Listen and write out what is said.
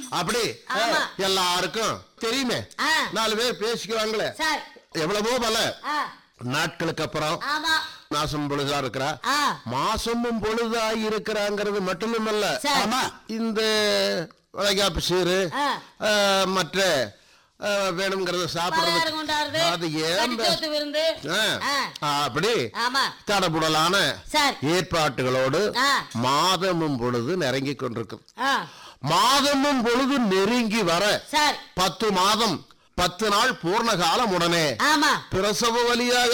அப்படி ஆமா. எல்லாருக்கும் தெரியுமே ஆ. நாலு பேர் பேசிக்குவாங்களே சார் எவ்வளவோ பல ஆ நாட்களுக்கு அப்புறம் ஆமா மாசம் பொழுதா இருக்கிறா ஆ மாசமும் பொழுதா இருக்கிறாங்கிறது மட்டுமல்ல சரி. ஆமா இந்த வளைகாப்பு சீரு ஆ. ஆ, மற்ற ஆ, வேணுங்கிறத பலகாரம் சாப்பிடுறது கொண்டாடுறது அது ஏன் கடிதோத்து விருந்து ஆ, ஆ. அப்படி ஆமா தடபுடலான சார் ஏற்பாட்டுகளோடு ஆ. மாதமும் பொழுது நெருங்கி கொண்டிருக்கும் ஆ மாதமும் பொழுது நெருங்கி வர சார் பத்து மாதம் பத்து நாள் பூர்ண காலம் உடனே ஆமா பிரசவ வழியாக